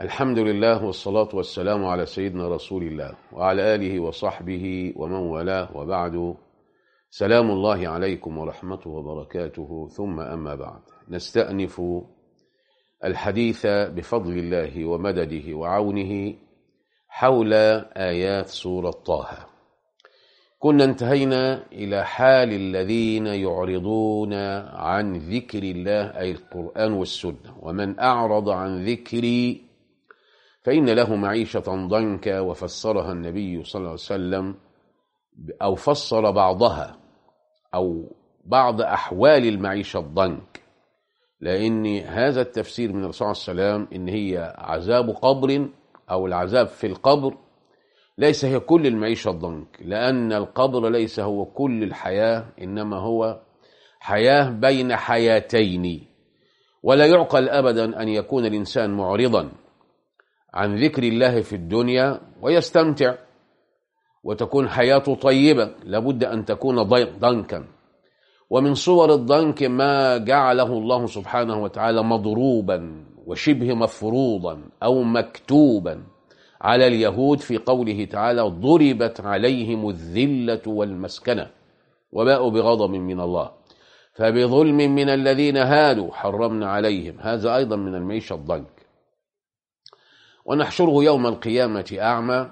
الحمد لله والصلاة والسلام على سيدنا رسول الله وعلى آله وصحبه ومن والاه وبعد سلام الله عليكم ورحمته وبركاته ثم أما بعد نستأنف الحديث بفضل الله ومدده وعونه حول آيات سورة طه كنا انتهينا إلى حال الذين يعرضون عن ذكر الله أي القرآن والسنة ومن أعرض عن ذكري فإن له معيشة ضنكا وفسرها النبي صلى الله عليه وسلم أو فسر بعضها أو بعض أحوال المعيشة الضنك لأن هذا التفسير من الرسول صلى الله عليه وسلم إن هي عذاب قبر أو العذاب في القبر ليس هي كل المعيشة الضنك لأن القبر ليس هو كل الحياة إنما هو حياة بين حياتين ولا يعقل أبدا أن يكون الإنسان معرضا عن ذكر الله في الدنيا ويستمتع وتكون حياته طيبة لابد أن تكون ضنكا ومن صور الضنك ما جعله الله سبحانه وتعالى مضروبا وشبه مفروضا أو مكتوبا على اليهود في قوله تعالى ضربت عليهم الذلة والمسكنة وباءوا بغضب من الله فبظلم من الذين هادوا حرمنا عليهم هذا أيضا من المعيشة الضنك ونحشره يوم القيامة أعمى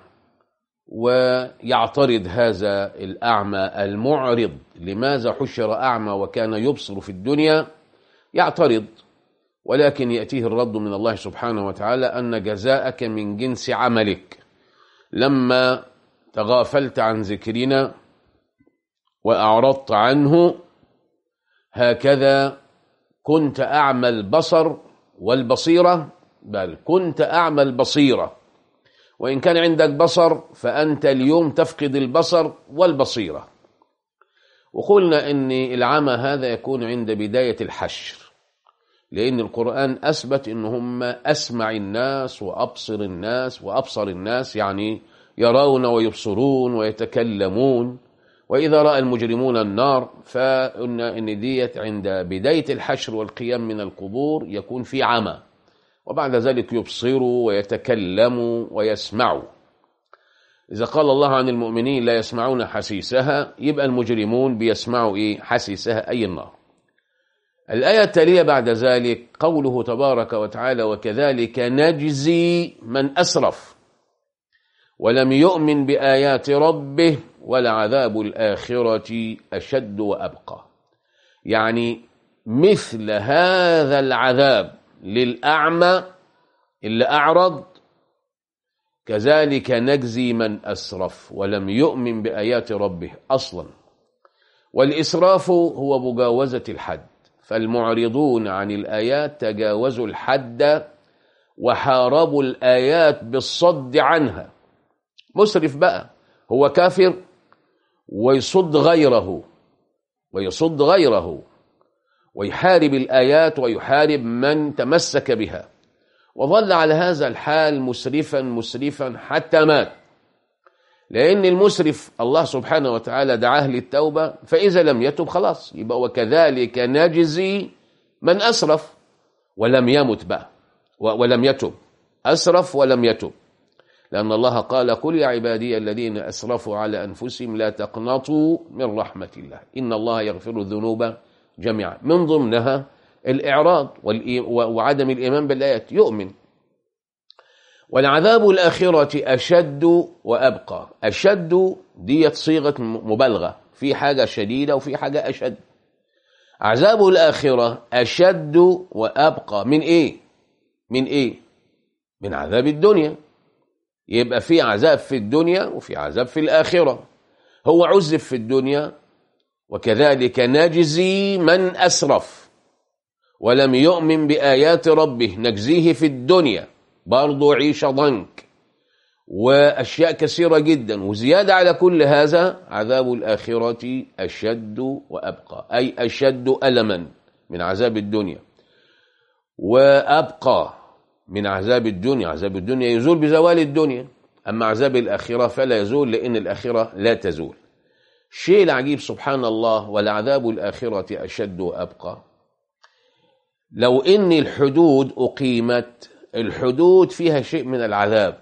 ويعترض هذا الأعمى المعرض لماذا حشر أعمى وكان يبصر في الدنيا يعترض ولكن يأتيه الرد من الله سبحانه وتعالى أن جزاءك من جنس عملك لما تغافلت عن ذكرنا وأعرضت عنه هكذا كنت أعمى البصر والبصيرة بل كنت أعمى البصيرة وإن كان عندك بصر فأنت اليوم تفقد البصر والبصيرة وقلنا أن العمى هذا يكون عند بداية الحشر لأن القرآن أثبت أن هم أسمع الناس وأبصر الناس وأبصر الناس يعني يرون ويبصرون ويتكلمون وإذا رأى المجرمون النار فقلنا أن ديت عند بداية الحشر والقيام من القبور يكون في عمى وبعد ذلك يبصروا ويتكلموا ويسمعوا إذا قال الله عن المؤمنين لا يسمعون حسيسها يبقى المجرمون بيسمعوا إيه حسيسها أي النار الآية التالية بعد ذلك قوله تبارك وتعالى وكذلك نجزي من أسرف ولم يؤمن بآيات ربه ولعذاب الآخرة أشد وأبقى يعني مثل هذا العذاب للأعمى اللي أعرض كذلك نجزي من أسرف ولم يؤمن بآيات ربه أصلا والإسراف هو مجاوزة الحد فالمعرضون عن الآيات تجاوزوا الحد وحاربوا الآيات بالصد عنها مسرف بقى هو كافر ويصد غيره ويصد غيره ويحارب الآيات ويحارب من تمسك بها وظل على هذا الحال مسرفا مسرفا حتى مات لأن المسرف الله سبحانه وتعالى دعاه للتوبة فإذا لم يتب خلاص يبقى وكذلك نجزي من أسرف ولم يمت بقى ولم يتب أسرف ولم يتب لأن الله قال قل يا عبادي الذين أسرفوا على أنفسهم لا تقنطوا من رحمة الله إن الله يغفر الذنوب جميعا من ضمنها الإعراض وعدم الإيمان بالآيات يؤمن والعذاب الآخرة أشد وأبقى أشد ديت صيغة مبالغة في حاجة شديدة وفي حاجة أشد عذاب الآخرة أشد وأبقى من إيه من إيه من عذاب الدنيا يبقى في عذاب في الدنيا وفي عذاب في الآخرة هو عذب في الدنيا وكذلك نجزي من أسرف ولم يؤمن بآيات ربه نجزيه في الدنيا برضو عيش ضنك وأشياء كثيرة جدا وزيادة على كل هذا عذاب الآخرة أشد وأبقى أي أشد ألما من عذاب الدنيا وأبقى من عذاب الدنيا عذاب الدنيا يزول بزوال الدنيا أما عذاب الآخرة فلا يزول لأن الآخرة لا تزول الشيء العجيب سبحان الله ولعذاب الآخرة أشد وأبقى لو إن الحدود أقيمت الحدود فيها شيء من العذاب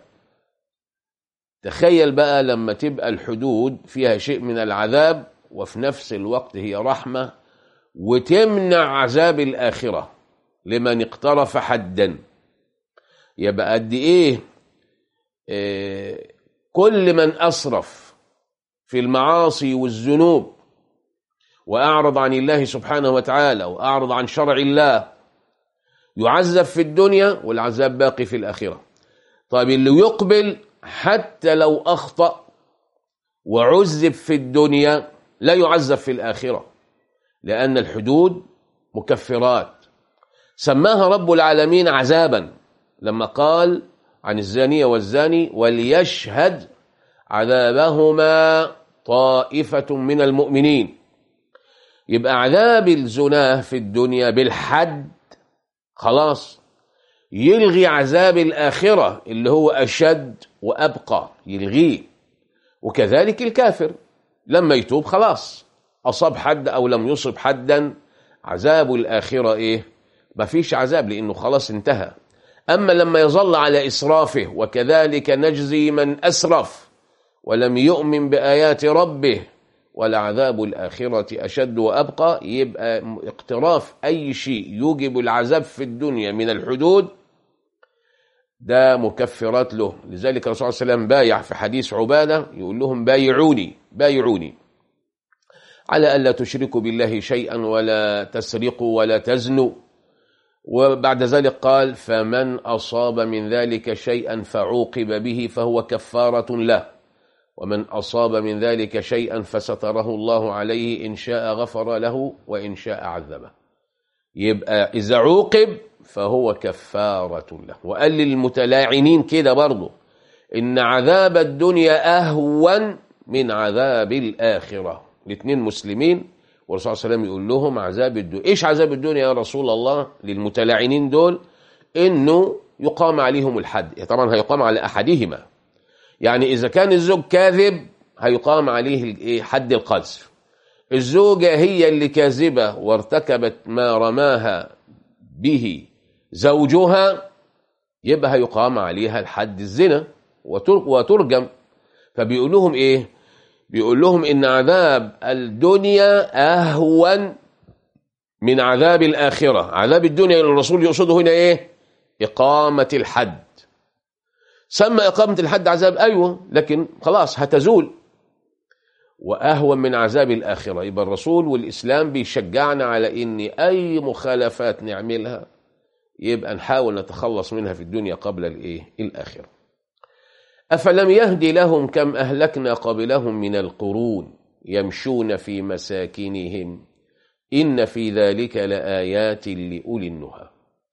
تخيل بقى لما تبقى الحدود فيها شيء من العذاب وفي نفس الوقت هي رحمة وتمنع عذاب الآخرة لمن اقترف حدا يبقى قد إيه إيه كل من أسرف في المعاصي والذنوب وأعرض عن الله سبحانه وتعالى وأعرض عن شرع الله يعذب في الدنيا والعذاب باقي في الآخرة طيب اللي يقبل حتى لو أخطأ وعذب في الدنيا لا يعذب في الآخرة لأن الحدود مكفرات سماها رب العالمين عذابا لما قال عن الزانية والزاني وليشهد عذابهما طائفة من المؤمنين يبقى عذاب الزناه في الدنيا بالحد خلاص يلغي عذاب الآخرة اللي هو أشد وأبقى يلغيه وكذلك الكافر لما يتوب خلاص أصاب حد أو لم يصب حدا عذاب الآخرة إيه ما فيش عذاب لأنه خلاص انتهى أما لما يظل على إسرافه وكذلك نجزي من أسرف ولم يؤمن بآيات ربه ولعذاب الآخرة أشد وأبقى يبقى اقتراف أي شيء يوجب العذاب في الدنيا من الحدود ده مكفرات له لذلك الرسول صلى الله عليه وسلم بايع في حديث عبادة يقول لهم بايعوني بايعوني على ألا تشركوا بالله شيئا ولا تسرقوا ولا تزنوا وبعد ذلك قال فمن أصاب من ذلك شيئا فعوقب به فهو كفارة له ومن أصاب من ذلك شيئا فستره الله عليه إن شاء غفر له وإن شاء عذبه يبقى إذا عوقب فهو كفارة له وقال للمتلاعنين كده برضه إن عذاب الدنيا أهون من عذاب الآخرة الاثنين مسلمين والرسول صلى الله عليه وسلم يقول لهم عذاب الدنيا إيش عذاب الدنيا يا رسول الله للمتلاعنين دول إنه يقام عليهم الحد طبعا هيقام على أحدهما يعني إذا كان الزوج كاذب هيقام عليه حد القذف الزوجة هي اللي كاذبة وارتكبت ما رماها به زوجها يبقى هيقام عليها الحد الزنا وترجم فبيقول لهم ايه بيقول لهم ان عذاب الدنيا اهون من عذاب الاخره عذاب الدنيا اللي الرسول يقصده هنا ايه اقامه الحد سمى اقامه الحد عذاب ايوه لكن خلاص هتزول واهون من عذاب الاخره يبقى الرسول والاسلام بيشجعنا على ان اي مخالفات نعملها يبقى نحاول نتخلص منها في الدنيا قبل الايه الاخره افلم يهدي لهم كم اهلكنا قبلهم من القرون يمشون في مساكنهم ان في ذلك لايات لاولي النهى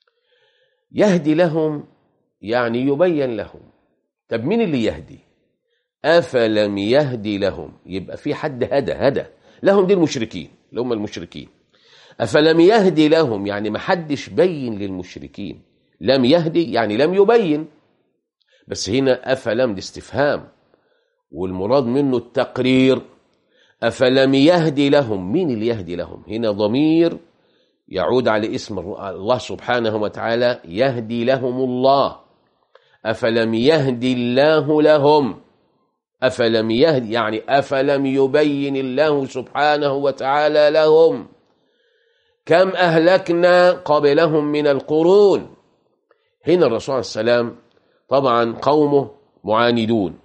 يهدي لهم يعني يبين لهم طب مين اللي يهدي افلم يهدي لهم يبقى في حد هدى هدى لهم دي المشركين اللي هم المشركين أفلم يهدي لهم يعني ما حدش بين للمشركين لم يهدي يعني لم يبين بس هنا أفلم دي استفهام والمراد منه التقرير أفلم يهدي لهم مين اللي يهدي لهم هنا ضمير يعود على اسم الله سبحانه وتعالى يهدي لهم الله أفلم يهدي الله لهم أفلم يهدي يعني أفلم يبين الله سبحانه وتعالى لهم كم أهلكنا قبلهم من القرون هنا الرسول عليه السلام طبعا قومه معاندون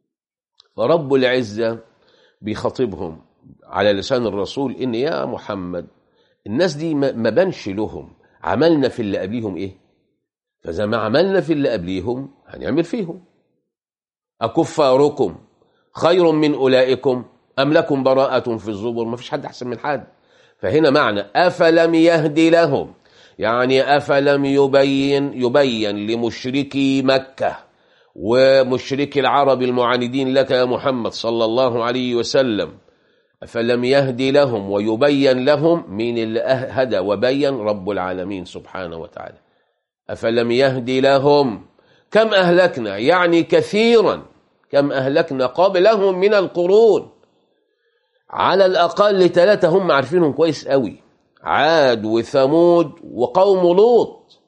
فرب العزة بيخاطبهم على لسان الرسول إن يا محمد الناس دي ما بنش لهم عملنا في اللي قبليهم إيه فإذا ما عملنا في اللي قبليهم هنعمل فيهم أكفاركم خير من أولئكم أم لكم براءة في الزبر ما فيش حد أحسن من حد فهنا معنى أفلم يهدي لهم يعني أفلم يبين يبين لمشركي مكة ومشركي العرب المعاندين لك يا محمد صلى الله عليه وسلم أفلم يهدي لهم ويبين لهم من اللي هدى وبين رب العالمين سبحانه وتعالى أفلم يهدي لهم كم أهلكنا يعني كثيرا كم أهلكنا قبلهم من القرون على الأقل ثلاثة هم عارفينهم كويس قوي عاد وثمود وقوم لوط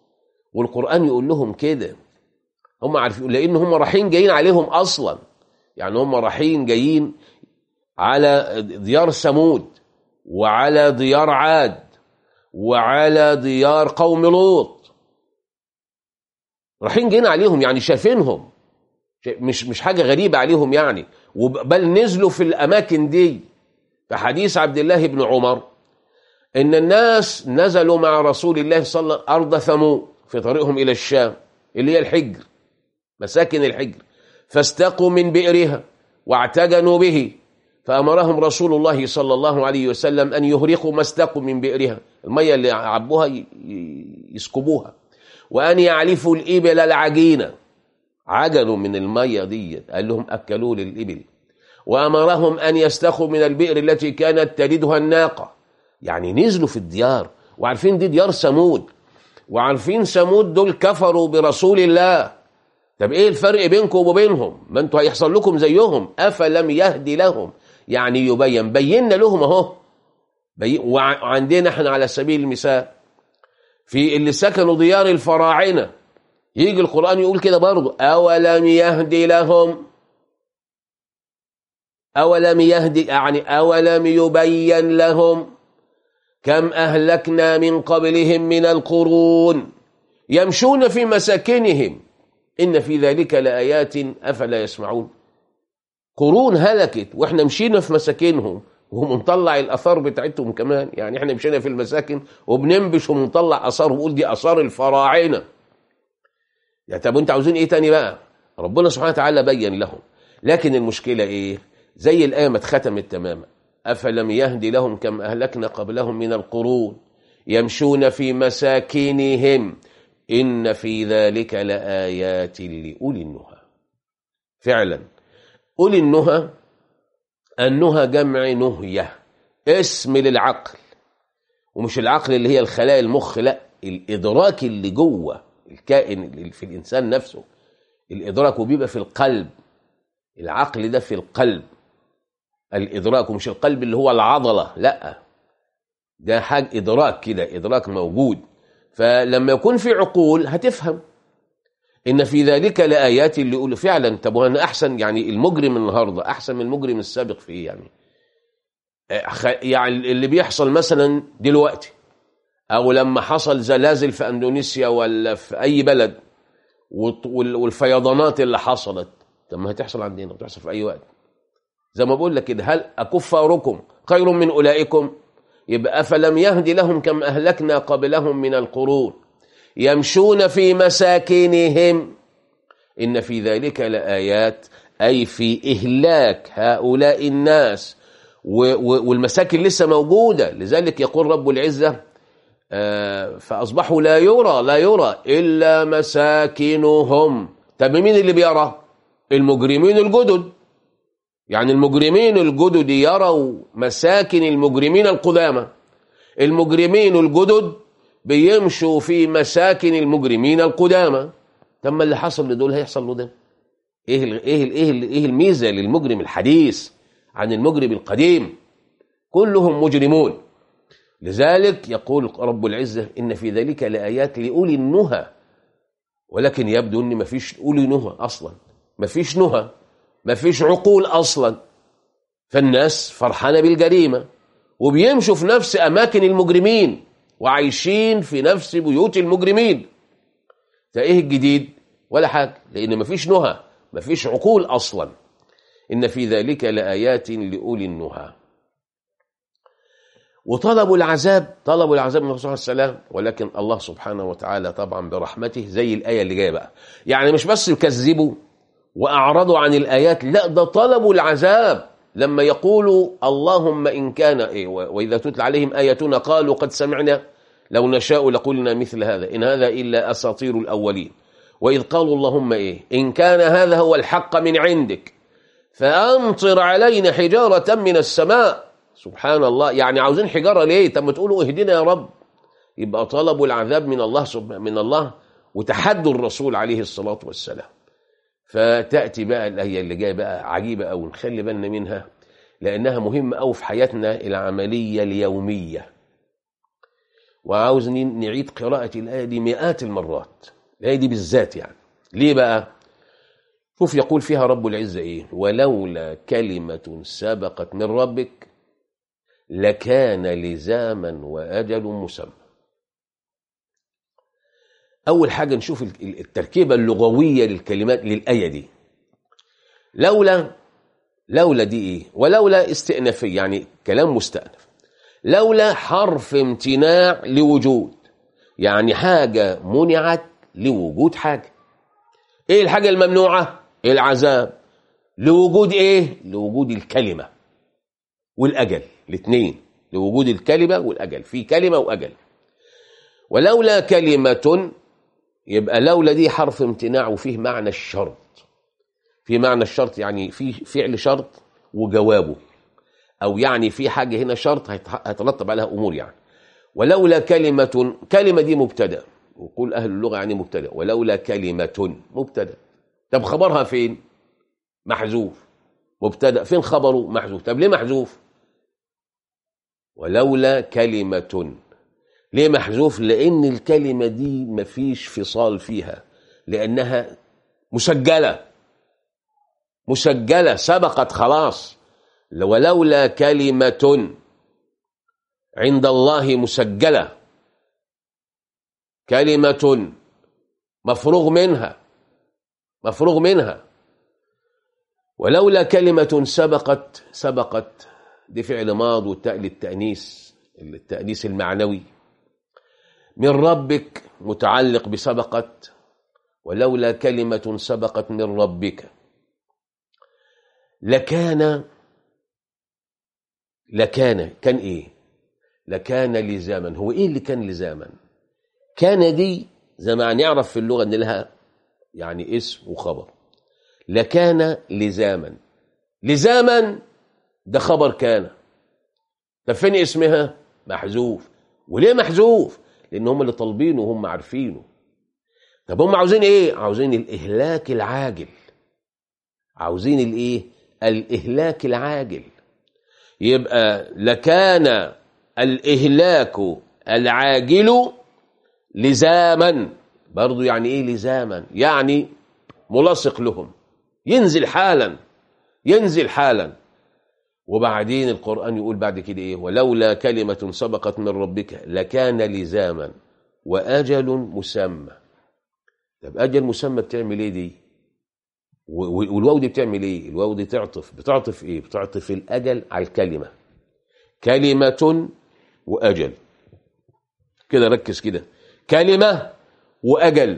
والقرآن يقول لهم كده هم عارفين لأن هم رايحين جايين عليهم أصلا يعني هم رايحين جايين على ديار ثمود وعلى ديار عاد وعلى ديار قوم لوط رايحين جايين عليهم يعني شايفينهم مش مش حاجة غريبة عليهم يعني بل نزلوا في الأماكن دي في حديث عبد الله بن عمر إن الناس نزلوا مع رسول الله صلى الله عليه وسلم أرض ثمود في طريقهم إلى الشام اللي هي الحجر مساكن الحجر فاستقوا من بئرها واعتجنوا به فأمرهم رسول الله صلى الله عليه وسلم أن يهرقوا ما استقوا من بئرها المية اللي عبوها يسكبوها وأن يعلفوا الإبل العجينة عجنوا من المية دي قال لهم أكلوا للإبل وأمرهم أن يستخوا من البئر التي كانت تلدها الناقة يعني نزلوا في الديار وعارفين دي ديار ثمود وعارفين ثمود دول كفروا برسول الله طب ايه الفرق بينكم وبينهم ما انتوا هيحصل لكم زيهم افلم يهدي لهم يعني يبين بينا لهم اهو بي... وعندنا احنا على سبيل المثال في اللي سكنوا ديار الفراعنه يجي القران يقول كده برضه اولم يهدي لهم اولم يهدي يعني اولم يبين لهم كم اهلكنا من قبلهم من القرون يمشون في مساكنهم إن في ذلك لآيات أفلا يسمعون قرون هلكت وإحنا مشينا في مساكنهم ومنطلع الأثار بتاعتهم كمان يعني إحنا مشينا في المساكن وبننبش ومنطلع أثار وقول دي أثار الفراعنة يا طب أنت عاوزين إيه تاني بقى ربنا سبحانه وتعالى بين لهم لكن المشكلة إيه زي الآية ما اتختمت تماما أفلم يهدي لهم كم أهلكنا قبلهم من القرون يمشون في مساكنهم إن في ذلك لآيات لأولي النهى فعلا أولي النهى النهى جمع نهية اسم للعقل ومش العقل اللي هي الخلايا المخ لا الإدراك اللي جوه الكائن اللي في الإنسان نفسه الإدراك وبيبقى في القلب العقل ده في القلب الإدراك ومش القلب اللي هو العضلة لا ده حاجة إدراك كده إدراك موجود فلما يكون في عقول هتفهم إن في ذلك لآيات اللي يقول فعلا طب وأنا أحسن يعني المجرم النهاردة أحسن من المجرم السابق في إيه يعني يعني اللي بيحصل مثلا دلوقتي أو لما حصل زلازل في أندونيسيا ولا في أي بلد والفيضانات اللي حصلت طب ما هتحصل عندنا وتحصل في أي وقت زي ما بقول لك كده هل أكفاركم خير من أولئكم يبقى فلم يهدي لهم كم أهلكنا قبلهم من القرون يمشون في مساكنهم إن في ذلك لآيات أي في إهلاك هؤلاء الناس والمساكن لسه موجودة لذلك يقول رب العزة فأصبحوا لا يرى لا يرى إلا مساكنهم طب مين اللي بيرى المجرمين الجدد يعني المجرمين الجدد يروا مساكن المجرمين القدامى المجرمين الجدد بيمشوا في مساكن المجرمين القدامى طب اللي حصل لدول هيحصل له ده ايه ال ايه ال ايه ال ايه الميزه للمجرم الحديث عن المجرم القديم كلهم مجرمون لذلك يقول رب العزه ان في ذلك لايات لاولي النهى ولكن يبدو ان مفيش اولي نهى اصلا مفيش نهى مفيش عقول اصلا فالناس فرحانه بالجريمه وبيمشوا في نفس اماكن المجرمين وعايشين في نفس بيوت المجرمين فايه الجديد ولا حاجه لان مفيش نهى مفيش عقول اصلا ان في ذلك لايات لاولي النهى وطلبوا العذاب طلبوا العذاب من الرسول صلى الله عليه وسلم ولكن الله سبحانه وتعالى طبعا برحمته زي الايه اللي جايه بقى يعني مش بس يكذبوا واعرضوا عن الايات لا ده طلبوا العذاب لما يقولوا اللهم ان كان إيه واذا تتلى عليهم اياتنا قالوا قد سمعنا لو نشاء لقلنا مثل هذا ان هذا الا اساطير الاولين واذ قالوا اللهم ايه ان كان هذا هو الحق من عندك فامطر علينا حجاره من السماء سبحان الله يعني عاوزين حجاره ليه طب ما تقولوا اهدنا يا رب يبقى طلبوا العذاب من الله من الله وتحدوا الرسول عليه الصلاه والسلام فتأتي بقى الآية اللي جاية بقى عجيبة أو نخلي بالنا منها لأنها مهمة أو في حياتنا العملية اليومية وعاوز نعيد قراءة الآية دي مئات المرات الآية دي بالذات يعني ليه بقى شوف يقول فيها رب العزة إيه ولولا كلمة سبقت من ربك لكان لزاما وأجل مسمى أول حاجة نشوف التركيبة اللغوية للكلمات للآية دي لولا لولا دي إيه ولولا استئنافية يعني كلام مستأنف لولا حرف امتناع لوجود يعني حاجة منعت لوجود حاجة ايه الحاجة الممنوعة العذاب لوجود ايه لوجود الكلمة والأجل الاثنين لوجود الكلمة والأجل في كلمة وأجل ولولا كلمة يبقى لولا دي حرف امتناع وفيه معنى الشرط في معنى الشرط يعني في فعل شرط وجوابه أو يعني في حاجة هنا شرط هيترتب عليها أمور يعني ولولا كلمة كلمة دي مبتدأ وقول أهل اللغة يعني مبتدأ ولولا كلمة مبتدأ طب خبرها فين محذوف مبتدأ فين خبره محذوف طب ليه محذوف ولولا كلمة ليه محذوف لأن الكلمة دي مفيش فصال فيها لأنها مسجلة مسجلة سبقت خلاص ولولا كلمة عند الله مسجلة كلمة مفروغ منها مفروغ منها ولولا كلمة سبقت سبقت دي فعل ماض والتاء للتأنيس التأنيس المعنوي من ربك متعلق بسبقت ولولا كلمة سبقت من ربك لكان لكان كان ايه لكان لزاما هو ايه اللي كان لزاما كان دي زي ما نعرف في اللغه ان لها يعني اسم وخبر لكان لزاما لزاما ده خبر كان طب فين اسمها محذوف وليه محذوف لان هم اللي طالبينه وهم عارفينه طب هم عاوزين ايه عاوزين الاهلاك العاجل عاوزين الايه الاهلاك العاجل يبقى لكان الإهلاك العاجل لزاما برضو يعني إيه لزاما يعني ملصق لهم ينزل حالا ينزل حالا وبعدين القرآن يقول بعد كده إيه ولولا كلمة سبقت من ربك لكان لزاما وأجل مسمى طب أجل مسمى بتعمل إيه دي والواو دي بتعمل ايه الواو دي تعطف بتعطف ايه بتعطف الاجل على الكلمه كلمه واجل كده ركز كده كلمه واجل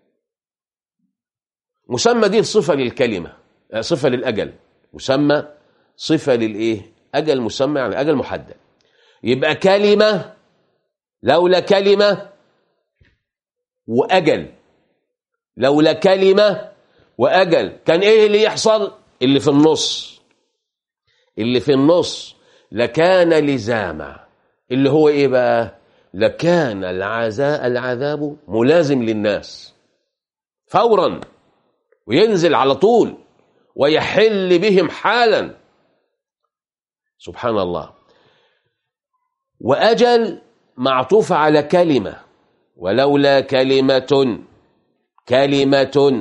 مسمى دي صفه للكلمه صفه للاجل مسمى صفه للايه اجل مسمى يعني اجل محدد يبقى كلمه لولا كلمه واجل لولا كلمه واجل كان ايه اللي يحصل اللي في النص اللي في النص لكان لزاما اللي هو ايه بقى لكان العزاء العذاب ملازم للناس فورا وينزل على طول ويحل بهم حالا سبحان الله واجل معطوف على كلمه ولولا كلمه كلمه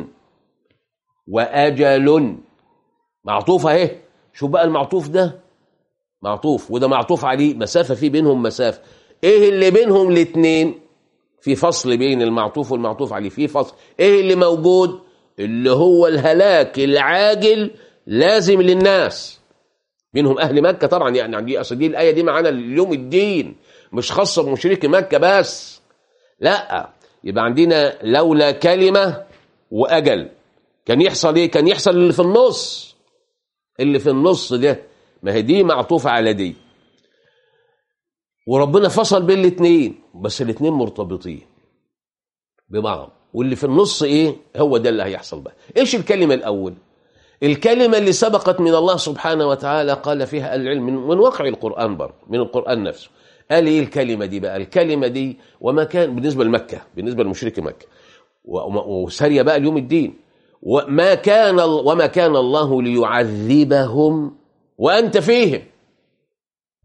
وأجل معطوف اهي شوف بقى المعطوف ده معطوف وده معطوف عليه مسافة في بينهم مسافة ايه اللي بينهم الاثنين في فصل بين المعطوف والمعطوف عليه في فصل ايه اللي موجود اللي هو الهلاك العاجل لازم للناس منهم اهل مكة طبعا يعني عندي اصل دي الايه دي معانا اليوم الدين مش خاصه بمشركي مكة بس لا يبقى عندنا لولا كلمة واجل كان يحصل ايه كان يحصل اللي في النص اللي في النص ده ما هي دي معطوفة على دي وربنا فصل بين الاثنين بس الاثنين مرتبطين ببعض واللي في النص ايه هو ده اللي هيحصل بقى ايش الكلمة الاول الكلمة اللي سبقت من الله سبحانه وتعالى قال فيها العلم من, من واقع القرآن برضه من القرآن نفسه قال ايه الكلمة دي بقى الكلمة دي وما كان بالنسبة لمكة بالنسبة لمشرك مكة وسارية بقى اليوم الدين وما كان وما كان الله ليعذبهم وانت فيهم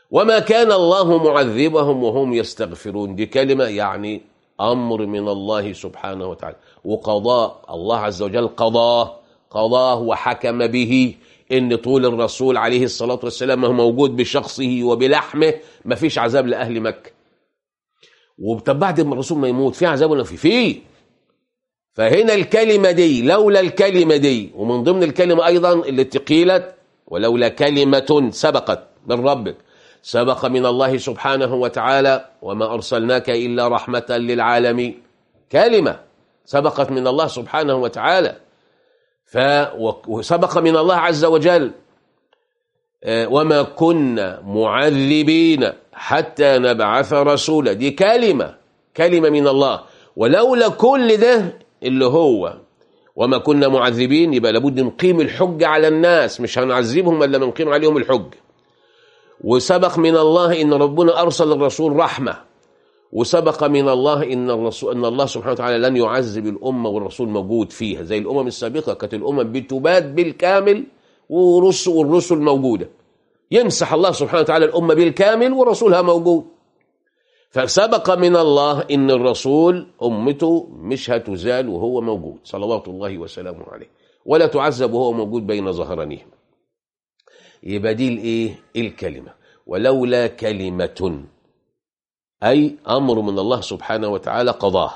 وما كان الله معذبهم وهم يستغفرون دي كلمة يعني أمر من الله سبحانه وتعالى وقضاء الله عز وجل قضاه قضاه وحكم به ان طول الرسول عليه الصلاة والسلام هو موجود بشخصه وبلحمه ما فيش عذاب لأهل مكة وطب بعد ما الرسول ما يموت في عذاب ولا في في فهنا الكلمة دي لولا الكلمة دي ومن ضمن الكلمة أيضا اللي قيلت ولولا كلمة سبقت من ربك سبق من الله سبحانه وتعالى وما أرسلناك إلا رحمة للعالمين كلمة سبقت من الله سبحانه وتعالى ف وسبق من الله عز وجل وما كنا معذبين حتى نبعث رسولا دي كلمة كلمة من الله ولولا كل ده اللي هو وما كنا معذبين يبقى لابد نقيم الحج على الناس مش هنعذبهم الا نقيم عليهم الحج وسبق من الله ان ربنا ارسل الرسول رحمه وسبق من الله ان الرسول ان الله سبحانه وتعالى لن يعذب الامه والرسول موجود فيها زي الامم السابقه كانت الامم بتباد بالكامل ورسل والرسل موجوده يمسح الله سبحانه وتعالى الامه بالكامل ورسولها موجود فسبق من الله ان الرسول امته مش هتزال وهو موجود صلوات الله وسلامه عليه ولا تعذب وهو موجود بين ظهرانيهم يبقى دي الايه الكلمه ولولا كلمه اي امر من الله سبحانه وتعالى قضاه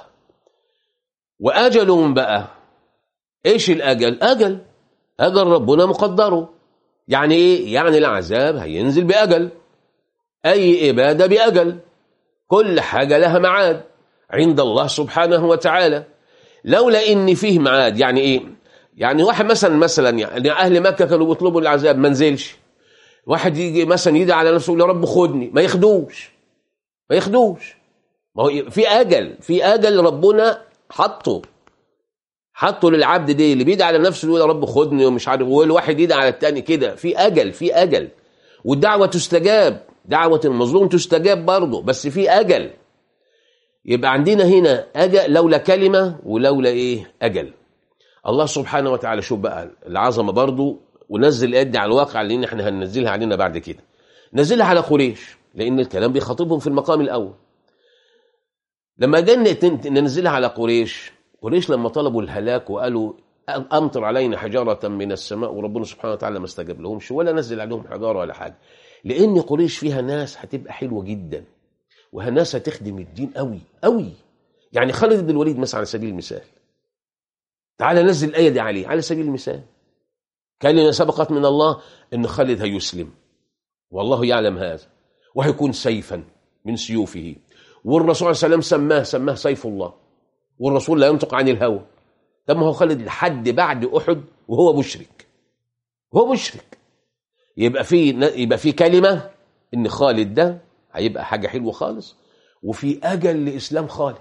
واجل بقى ايش الاجل اجل اجل ربنا مقدره يعني ايه يعني العذاب هينزل باجل اي اباده باجل كل حاجه لها ميعاد عند الله سبحانه وتعالى لولا ان فيه ميعاد يعني ايه يعني واحد مثلا مثلا يعني اهل مكه كانوا بيطلبوا العذاب ما نزلش واحد يجي مثلا يدعي على نفسه يقول يا رب خدني ما ياخدوش ما ياخدوش ما هو في اجل في اجل ربنا حطه حطه للعبد دي اللي بيدعي على نفسه يقول يا رب خدني ومش عارف والواحد يدعي على التاني كده في اجل في اجل والدعوه تستجاب دعوه المظلوم تستجاب برضه بس في اجل يبقى عندنا هنا اجل لولا كلمه ولولا ايه اجل الله سبحانه وتعالى شوف بقى العظمه برضه ونزل الايات دي على الواقع لان احنا هننزلها علينا بعد كده نزلها على قريش لان الكلام بيخاطبهم في المقام الاول لما جينا ننزلها على قريش قريش لما طلبوا الهلاك وقالوا امطر علينا حجاره من السماء وربنا سبحانه وتعالى ما استجاب لهمش ولا نزل عليهم حجاره ولا حاجه لان قريش فيها ناس هتبقى حلوه جدا وهناس هتخدم الدين قوي قوي يعني خالد بن الوليد مثلا على سبيل المثال تعالى نزل الايه دي عليه على سبيل المثال كلمه سبقت من الله ان خالد هيسلم والله يعلم هذا وهيكون سيفا من سيوفه والرسول صلى الله عليه وسلم سماه سماه سيف الله والرسول لا ينطق عن الهوى طب ما هو خالد لحد بعد احد وهو مشرك هو مشرك يبقى في يبقى في كلمه ان خالد ده هيبقى حاجه حلوه خالص وفي اجل لاسلام خالد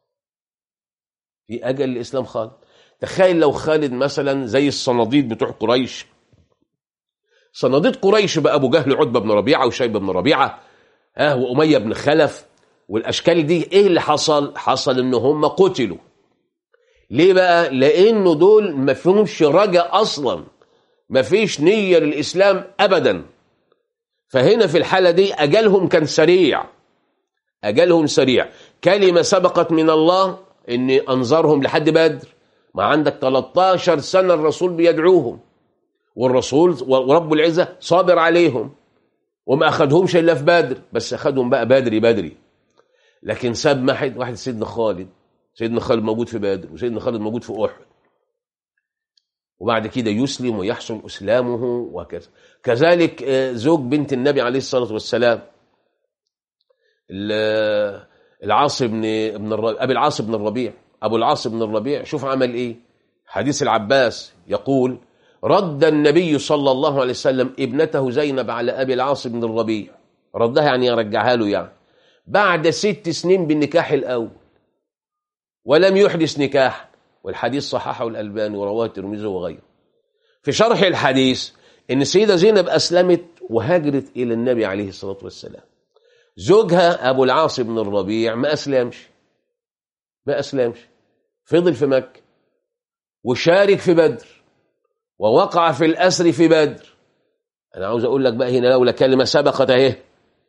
في اجل لاسلام خالد تخيل لو خالد مثلا زي الصناديد بتوع قريش صناديد قريش بقى ابو جهل عتبه بن ربيعه وشيبه بن ربيعه اه واميه بن خلف والاشكال دي ايه اللي حصل حصل ان هم قتلوا ليه بقى لانه دول ما فيهمش رجاء اصلا ما فيش نيه للاسلام ابدا فهنا في الحاله دي اجلهم كان سريع اجلهم سريع كلمه سبقت من الله ان انظرهم لحد بدر ما عندك 13 سنه الرسول بيدعوهم والرسول ورب العزه صابر عليهم وما اخذهمش الا في بدر بس اخذهم بقى بدري بدري لكن ساب واحد واحد سيدنا خالد سيدنا خالد موجود في بدر وسيدنا خالد موجود في احد وبعد كده يسلم ويحصل اسلامه وكذا كذلك زوج بنت النبي عليه الصلاه والسلام العاص بن ابن ابي العاص بن الربيع ابو العاص بن الربيع شوف عمل ايه حديث العباس يقول رد النبي صلى الله عليه وسلم ابنته زينب على ابي العاص بن الربيع ردها يعني يرجعها له يعني بعد ست سنين بالنكاح الاول ولم يحدث نكاح والحديث صححه الالباني ورواه الترمذي وغيره في شرح الحديث ان السيده زينب اسلمت وهاجرت الى النبي عليه الصلاه والسلام زوجها ابو العاص بن الربيع ما اسلمش ما اسلمش فضل في مكه وشارك في بدر ووقع في الأسر في بدر أنا عاوز أقول لك بقى هنا لولا كلمة سبقت أهي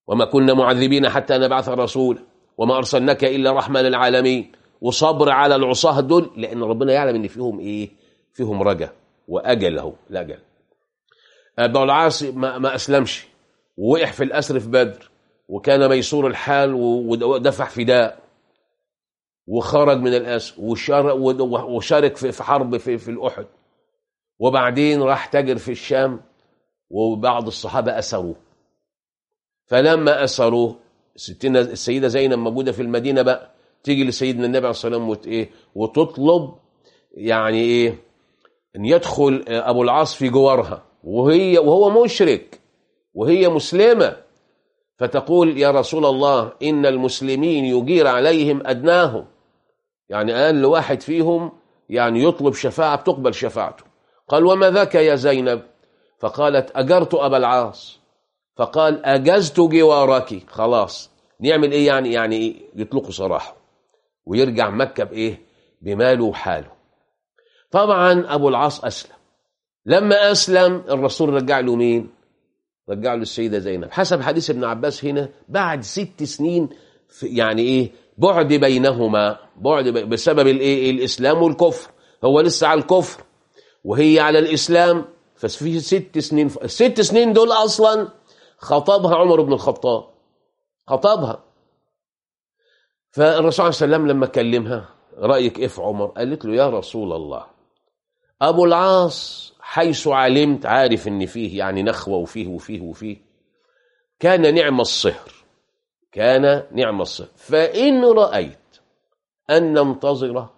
وما كنا معذبين حتى نبعث رسولا وما أرسلناك إلا رحمة للعالمين وصبر على العصاة دول لأن ربنا يعلم إن فيهم إيه فيهم رجا وأجل أهو الأجل أبو العاص ما, ما أسلمش ووقع في الأسر في بدر وكان ميسور الحال ودفع فداء وخرج من الأسر وشارك في حرب في, في الأحد وبعدين راح تاجر في الشام وبعض الصحابة أسروه فلما أسروه ستنا السيدة زينب موجودة في المدينة بقى تيجي لسيدنا النبي عليه الصلاة والسلام وت إيه وتطلب يعني إيه أن يدخل أبو العاص في جوارها وهي وهو مشرك وهي مسلمة فتقول يا رسول الله إن المسلمين يجير عليهم أدناهم يعني قال لواحد فيهم يعني يطلب شفاعة بتقبل شفاعته قال وما ذاك يا زينب فقالت أجرت أبا العاص فقال أجزت جوارك خلاص نعمل إيه يعني يعني إيه يطلقوا سراحه ويرجع مكة بإيه بماله وحاله طبعا أبو العاص أسلم لما أسلم الرسول رجع له مين رجع له السيدة زينب حسب حديث ابن عباس هنا بعد ست سنين يعني إيه بعد بينهما بعد بسبب الإيه الإسلام والكفر هو لسه على الكفر وهي على الإسلام ففي ست سنين الست سنين دول أصلا خطبها عمر بن الخطاب خطبها فالرسول عليه السلام لما كلمها رأيك إيه في عمر قالت له يا رسول الله أبو العاص حيث علمت عارف إن فيه يعني نخوة وفيه وفيه وفيه كان نعم الصهر كان نعم الصهر فإن رأيت أن ننتظره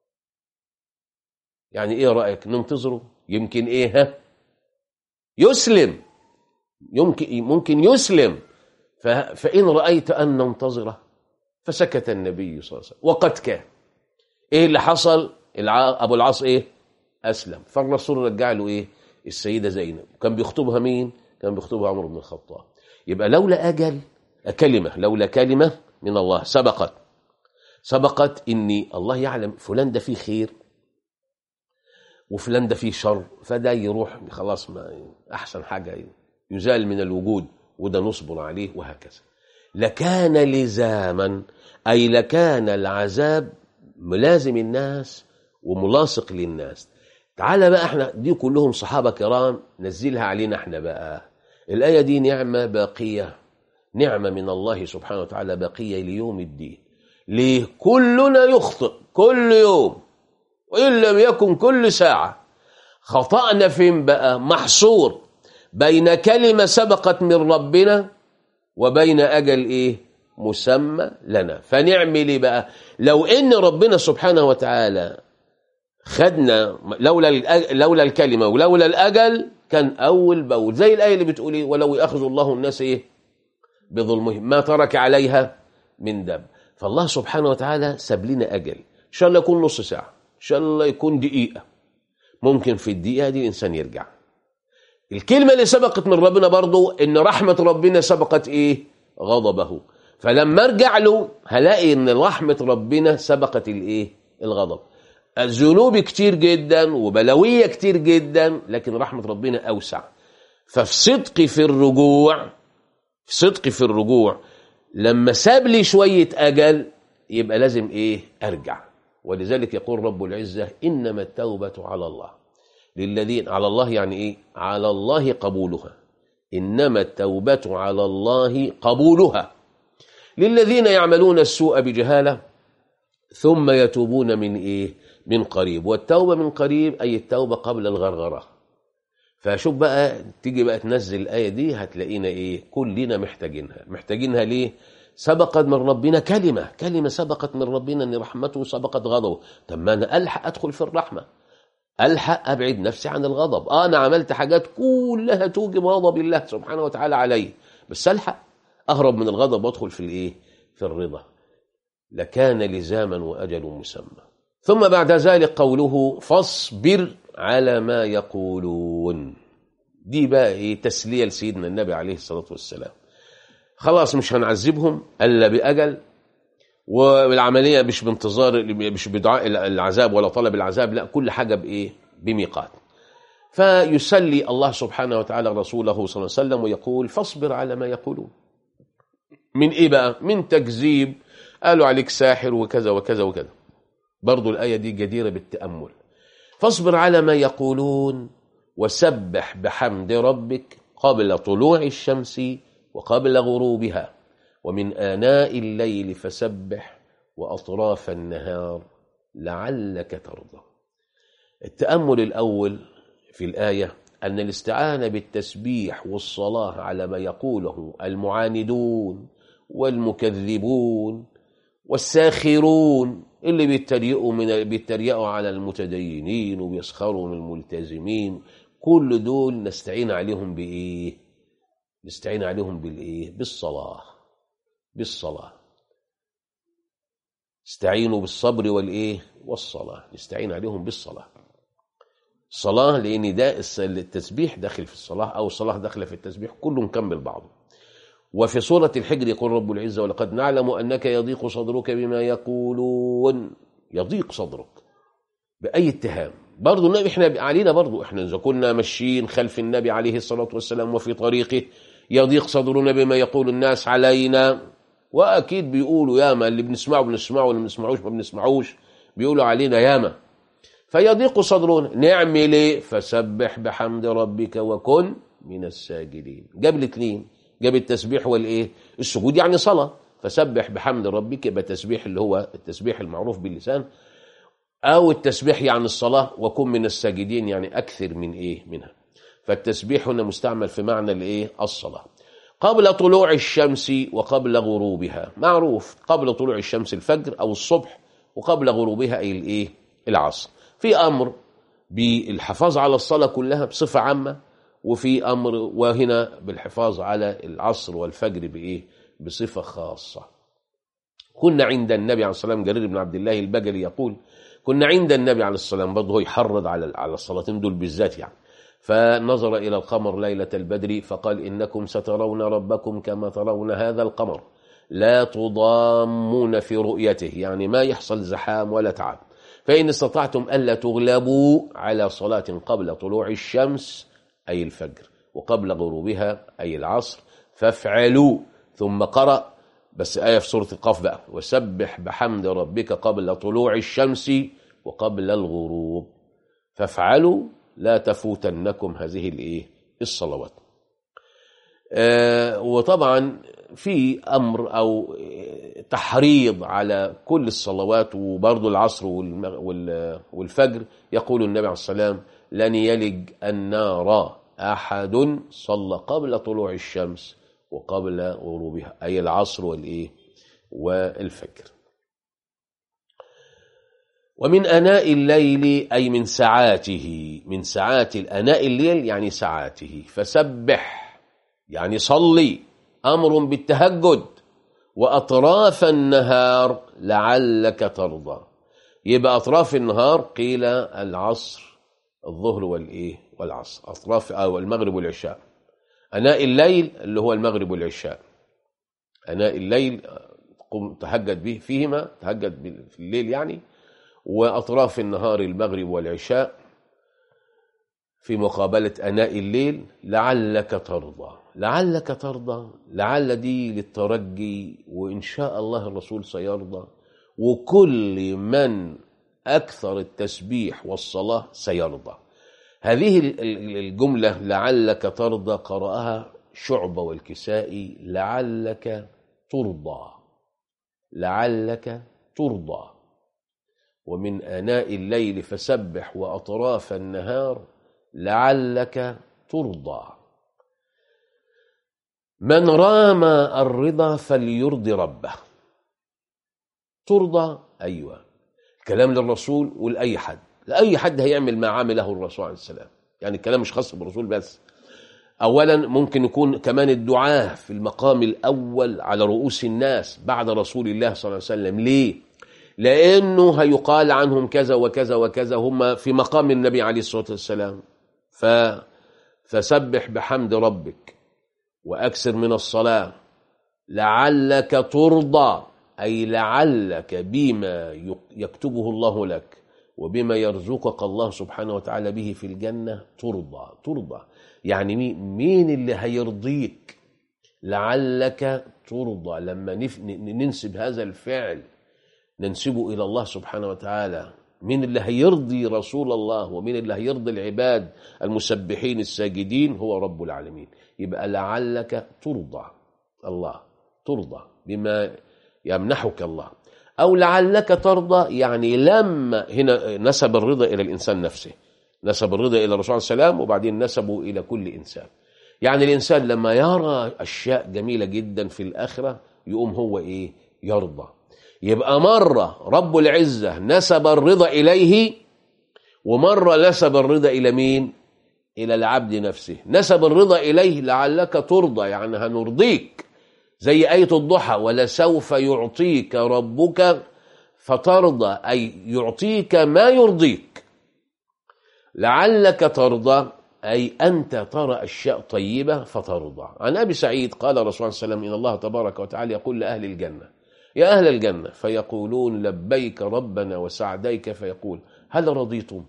يعني إيه رأيك ننتظره يمكن إيه ها يسلم يمكن ممكن يسلم فإن رأيت أن ننتظره فسكت النبي صلى الله عليه وسلم وقد كان إيه اللي حصل أبو العاص إيه أسلم فالرسول رجع له إيه السيدة زينب كان بيخطبها مين كان بيخطبها عمر بن الخطاب يبقى لولا أجل كلمة لولا كلمة من الله سبقت سبقت إني الله يعلم فلان ده فيه خير وفلان ده فيه شر فده يروح خلاص ما أحسن حاجة يزال من الوجود وده نصبر عليه وهكذا لكان لزاما أي لكان العذاب ملازم الناس وملاصق للناس تعالى بقى احنا دي كلهم صحابة كرام نزلها علينا احنا بقى الآية دي نعمة باقية نعمة من الله سبحانه وتعالى باقية ليوم الدين ليه كلنا يخطئ كل يوم وإن لم يكن كل ساعة خطأنا فين بقى محصور بين كلمة سبقت من ربنا وبين أجل إيه مسمى لنا فنعمل إيه بقى لو إن ربنا سبحانه وتعالى خدنا لولا لولا الكلمة ولولا الأجل كان أول بأول زي الآية اللي بتقول إيه ولو يأخذ الله الناس إيه بظلمهم ما ترك عليها من دم فالله سبحانه وتعالى ساب لنا أجل إن شاء الله يكون نص ساعة إن شاء الله يكون دقيقة ممكن في الدقيقة دي الإنسان يرجع الكلمة اللي سبقت من ربنا برضو إن رحمة ربنا سبقت إيه غضبه فلما ارجع له هلاقي إن رحمة ربنا سبقت الإيه الغضب الذنوب كتير جدا وبلوية كتير جدا لكن رحمة ربنا أوسع ففي صدقي في الرجوع في صدقي في الرجوع لما ساب لي شوية أجل يبقى لازم إيه أرجع ولذلك يقول رب العزة إنما التوبة على الله للذين على الله يعني إيه على الله قبولها إنما التوبة على الله قبولها للذين يعملون السوء بجهالة ثم يتوبون من إيه من قريب والتوبة من قريب أي التوبة قبل الغرغرة فشوف بقى تيجي بقى تنزل الآية دي هتلاقينا إيه كلنا محتاجينها محتاجينها ليه سبقت من ربنا كلمة كلمة سبقت من ربنا أن رحمته سبقت غضبه طب ما أنا ألحق أدخل في الرحمة ألحق أبعد نفسي عن الغضب آه أنا عملت حاجات كلها توجب غضب الله سبحانه وتعالى علي بس ألحق أهرب من الغضب وأدخل في الإيه في الرضا لكان لزاما وأجل مسمى ثم بعد ذلك قوله فاصبر على ما يقولون دي بقى ايه تسليه لسيدنا النبي عليه الصلاه والسلام خلاص مش هنعذبهم الا باجل والعمليه مش بانتظار مش بدعاء العذاب ولا طلب العذاب لا كل حاجه بايه بميقات فيسلي الله سبحانه وتعالى رسوله صلى الله عليه وسلم ويقول فاصبر على ما يقولون من ايه بقى من تكذيب قالوا عليك ساحر وكذا وكذا وكذا برضو الآية دي جديرة بالتأمل فاصبر على ما يقولون وسبح بحمد ربك قبل طلوع الشمس وقبل غروبها ومن آناء الليل فسبح وأطراف النهار لعلك ترضى التأمل الأول في الآية أن الاستعانة بالتسبيح والصلاة على ما يقوله المعاندون والمكذبون والساخرون اللي بيتريقوا من بيتريقوا على المتدينين وبيسخروا من الملتزمين كل دول نستعين عليهم بايه نستعين عليهم بالايه بالصلاه بالصلاه استعينوا بالصبر والايه والصلاه نستعين عليهم بالصلاه الصلاه لان ده التسبيح داخل في الصلاه او الصلاه داخله في التسبيح كله مكمل بعضه وفي سورة الحجر يقول رب العزة ولقد نعلم أنك يضيق صدرك بما يقولون يضيق صدرك بأي اتهام برضو النبي احنا علينا برضو احنا إذا كنا ماشيين خلف النبي عليه الصلاة والسلام وفي طريقه يضيق صدرنا بما يقول الناس علينا وأكيد بيقولوا ياما اللي بنسمعه بنسمعه واللي ما بنسمعوش ما بنسمعوش بيقولوا علينا ياما فيضيق صدرنا نعمل ايه فسبح بحمد ربك وكن من الساجدين جاب الاثنين جاب التسبيح والايه السجود يعني صلاه فسبح بحمد ربك يبقى تسبيح اللي هو التسبيح المعروف باللسان او التسبيح يعني الصلاه وكن من الساجدين يعني اكثر من ايه منها فالتسبيح هنا مستعمل في معنى الايه الصلاه قبل طلوع الشمس وقبل غروبها معروف قبل طلوع الشمس الفجر او الصبح وقبل غروبها اي الايه العصر في امر بالحفاظ على الصلاه كلها بصفه عامه وفي امر وهنا بالحفاظ على العصر والفجر بايه بصفه خاصه كنا عند النبي عليه الصلاه والسلام جرير بن عبد الله البجلي يقول كنا عند النبي عليه الصلاه والسلام برضه هو يحرض على على الصلاتين دول بالذات يعني فنظر الى القمر ليله البدر فقال انكم سترون ربكم كما ترون هذا القمر لا تضامون في رؤيته يعني ما يحصل زحام ولا تعب فان استطعتم الا تغلبوا على صلاه قبل طلوع الشمس أي الفجر وقبل غروبها أي العصر فافعلوا ثم قرأ بس آية في سورة القاف بقى وسبح بحمد ربك قبل طلوع الشمس وقبل الغروب فافعلوا لا تفوتنكم هذه الايه الصلوات آه وطبعا في امر او تحريض على كل الصلوات وبرضه العصر والفجر يقول النبي عليه السلام لن يلج النار أحد صلى قبل طلوع الشمس وقبل غروبها أي العصر والإيه والفجر ومن أناء الليل أي من ساعاته من ساعات الأناء الليل يعني ساعاته فسبح يعني صلي أمر بالتهجد وأطراف النهار لعلك ترضى يبقى أطراف النهار قيل العصر الظهر والإيه والعصر أطراف أو المغرب والعشاء أناء الليل اللي هو المغرب والعشاء أناء الليل قم تهجد به فيهما تهجد في الليل يعني وأطراف النهار المغرب والعشاء في مقابلة أناء الليل لعلك ترضى لعلك ترضى لعل دي للترجي وإن شاء الله الرسول سيرضى وكل من أكثر التسبيح والصلاة سيرضى هذه الجملة لعلك ترضى قرأها شعبة والكسائي لعلك ترضى لعلك ترضى ومن آناء الليل فسبح وأطراف النهار لعلك ترضى من رام الرضا فليرضي ربه ترضى أيوة كلام للرسول ولأي حد لأي حد هيعمل ما عمله الرسول عليه السلام يعني الكلام مش خاص بالرسول بس أولا ممكن يكون كمان الدعاء في المقام الأول على رؤوس الناس بعد رسول الله صلى الله عليه وسلم ليه؟ لأنه هيقال عنهم كذا وكذا وكذا هم في مقام النبي عليه الصلاة والسلام ف فسبح بحمد ربك وأكثر من الصلاة لعلك ترضى أي لعلك بما يكتبه الله لك وبما يرزقك الله سبحانه وتعالى به في الجنة ترضى ترضى يعني مين اللي هيرضيك لعلك ترضى لما نف... ن- ننسب هذا الفعل ننسبه إلى الله سبحانه وتعالى مين اللي هيرضي رسول الله ومين اللي هيرضي العباد المسبحين الساجدين هو رب العالمين يبقى لعلك ترضى الله ترضى بما يمنحك الله أو لعلك ترضى يعني لما هنا نسب الرضا إلى الإنسان نفسه نسب الرضا إلى الرسول عليه السلام وبعدين نسبه إلى كل إنسان يعني الإنسان لما يرى أشياء جميلة جدا في الآخرة يقوم هو إيه يرضى يبقى مرة رب العزة نسب الرضا إليه ومرة نسب الرضا إلى مين إلى العبد نفسه نسب الرضا إليه لعلك ترضى يعني هنرضيك زي آية الضحى ولسوف يعطيك ربك فترضى أي يعطيك ما يرضيك لعلك ترضى أي أنت ترى أشياء طيبة فترضى عن أبي سعيد قال الرسول صلى الله عليه وسلم إن الله تبارك وتعالى يقول لأهل الجنة يا أهل الجنة فيقولون لبيك ربنا وسعديك فيقول هل رضيتم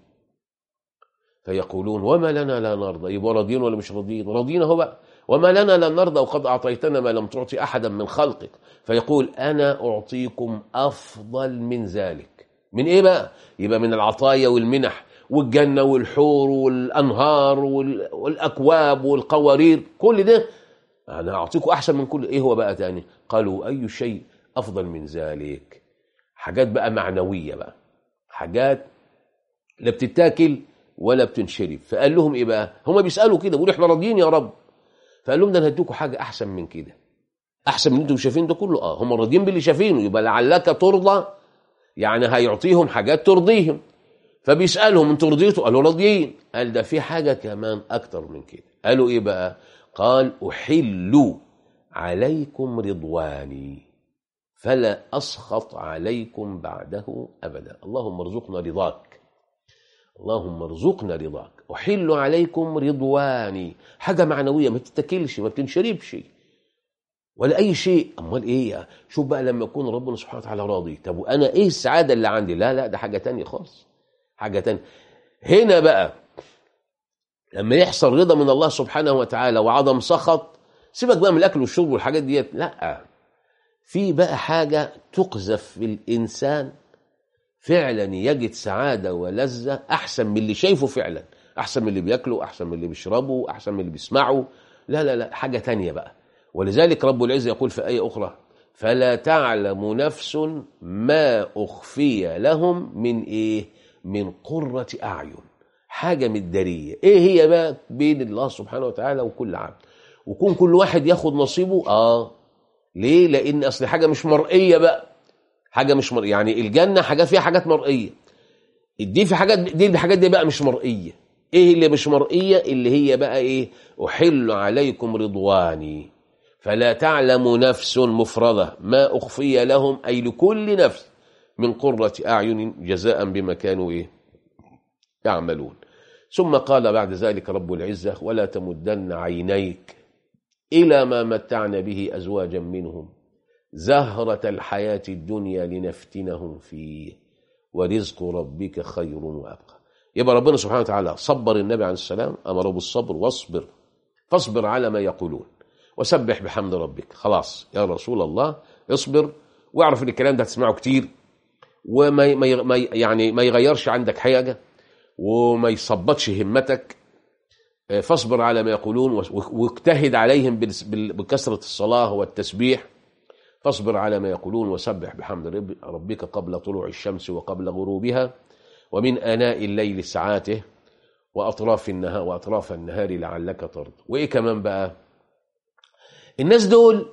فيقولون وما لنا لا نرضى يبقى راضيين ولا مش راضيين راضيين هو بقى وما لنا لا نرضى وقد أعطيتنا ما لم تعطي أحدا من خلقك فيقول أنا أعطيكم أفضل من ذلك من إيه بقى يبقى من العطايا والمنح والجنة والحور والأنهار وال- والأكواب والقوارير كل ده أنا أعطيكم أحسن من كل إيه هو بقى تاني قالوا أي شيء أفضل من ذلك حاجات بقى معنوية بقى حاجات لا بتتاكل ولا بتنشرب فقال لهم ايه بقى هم بيسالوا كده بيقولوا احنا راضيين يا رب فقال لهم ده انا هديكم حاجه احسن من كده احسن من اللي انتم شايفين ده كله اه هم راضيين باللي شايفينه يبقى لعلك ترضى يعني هيعطيهم حاجات ترضيهم فبيسالهم انتوا رضيتوا قالوا راضيين قال ده في حاجه كمان اكتر من كده قالوا ايه بقى قال احل عليكم رضواني فلا اسخط عليكم بعده ابدا اللهم ارزقنا رضاك اللهم ارزقنا رضاك احل عليكم رضواني حاجه معنويه ما تتاكلش ما بتنشربش ولا اي شيء امال ايه شوف بقى لما يكون ربنا سبحانه وتعالى راضي طب وانا ايه السعاده اللي عندي لا لا ده حاجه تانية خالص حاجه تانية هنا بقى لما يحصل رضا من الله سبحانه وتعالى وعدم سخط سيبك بقى من الاكل والشرب والحاجات ديت لا في بقى حاجه تقذف في الانسان فعلا يجد سعاده ولذه احسن من اللي شايفه فعلا احسن من اللي بياكله احسن من اللي بيشربه احسن من اللي بيسمعه لا لا لا حاجه تانية بقى ولذلك رب العزه يقول في ايه اخرى فلا تعلم نفس ما اخفي لهم من ايه من قره اعين حاجه متداريه ايه هي بقى بين الله سبحانه وتعالى وكل عبد وكون كل واحد ياخد نصيبه اه ليه لان اصل حاجه مش مرئيه بقى حاجه مش مرئيه يعني الجنه حاجات فيها حاجات مرئيه دي في حاجات دي الحاجات دي بقى مش مرئيه ايه اللي مش مرئيه اللي هي بقى ايه احل عليكم رضواني فلا تعلم نفس مفرده ما اخفي لهم اي لكل نفس من قره اعين جزاء بما كانوا ايه يعملون ثم قال بعد ذلك رب العزه ولا تمدن عينيك الى ما متعنا به ازواجا منهم زهرة الحياة الدنيا لنفتنهم فيه ورزق ربك خير وأبقى يبقى ربنا سبحانه وتعالى صبر النبي عليه السلام أمره بالصبر واصبر فاصبر على ما يقولون وسبح بحمد ربك خلاص يا رسول الله اصبر واعرف ان الكلام ده هتسمعه كتير وما ما ما يعني ما يغيرش عندك حاجه وما يصبطش همتك فاصبر على ما يقولون واجتهد عليهم بكثره الصلاه والتسبيح فاصبر على ما يقولون وسبح بحمد ربك قبل طلوع الشمس وقبل غروبها ومن آناء الليل ساعاته وأطراف النهار وأطراف النهار لعلك ترضى وإيه كمان بقى الناس دول